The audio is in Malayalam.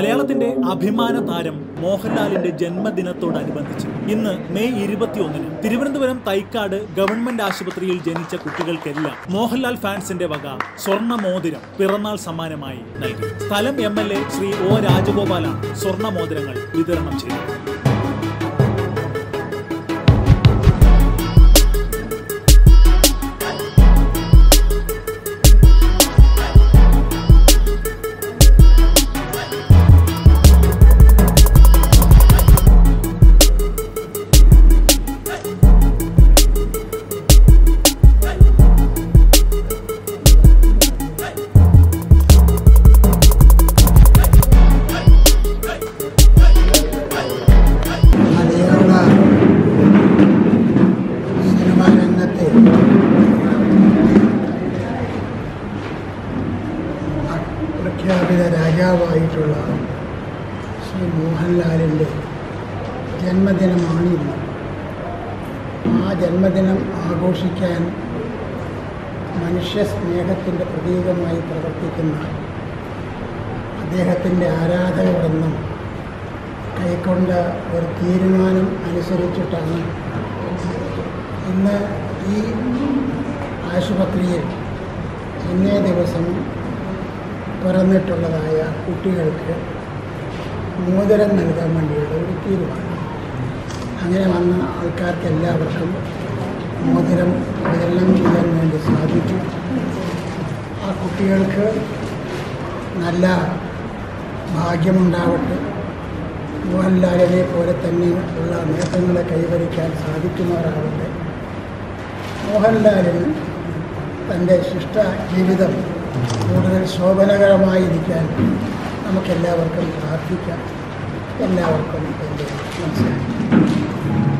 മലയാളത്തിന്റെ അഭിമാന താരം മോഹൻലാലിന്റെ ജന്മദിനത്തോടനുബന്ധിച്ച് ഇന്ന് മെയ് ഇരുപത്തിയൊന്നിന് തിരുവനന്തപുരം തൈക്കാട് ഗവൺമെന്റ് ആശുപത്രിയിൽ ജനിച്ച കുട്ടികൾക്കെല്ലാം മോഹൻലാൽ ഫാൻസിന്റെ വക സ്വർണ്ണ മോതിരം പിറന്നാൾ സമ്മാനമായി നൽകി സ്ഥലം M L A Shri O രാജഗോപാലാണ് സ്വർണ്ണ മോതിരങ്ങൾ വിതരണം ചെയ്തത് മലയാള സിനിമാ രംഗത്തെ പ്രഖ്യാപിത രാജാവായിട്ടുള്ള ശ്രീ മോഹൻലാലിൻ്റെ ജന്മദിനമാണ് ഇന്ന് ആ ജന്മദിനം ആഘോഷിക്കാൻ മനുഷ്യ സ്നേഹത്തിൻ്റെ പ്രതീകമായി പ്രവർത്തിക്കുന്ന അദ്ദേഹത്തിൻ്റെ ആരാധകരെന്നും കൈക്കൊണ്ട ഒരു തീരുമാനം അനുസരിച്ചിട്ടാണ് ഇന്ന് ഈ ആശുപത്രിയിൽ ഇന്നേ ദിവസം പിറന്നിട്ടുള്ളതായ കുട്ടികൾക്ക് മോതിരം നൽകാൻ വേണ്ടിയുള്ള ഒരു തീരുമാനം അങ്ങനെ വന്ന ആൾക്കാർക്ക് എല്ലാവർക്കും മോതിരം വിതരണം ചെയ്യാൻ വേണ്ടി സാധിച്ചു ആ കുട്ടികൾക്ക് നല്ല ഭാഗ്യമുണ്ടാവട്ടെ മോഹൻലാലിനെ പോലെ തന്നെ ഉള്ള നേട്ടങ്ങളെ കൈവരിക്കാൻ സാധിക്കുന്നവരാവട്ടെ മോഹൻലാലിന് തൻ്റെ ശിഷ്ട ജീവിതം കൂടുതൽ ശോഭനകരമായിരിക്കാൻ നമുക്കെല്ലാവർക്കും പ്രാർത്ഥിക്കാം എല്ലാവർക്കും എൻ്റെ നമസ്കാരം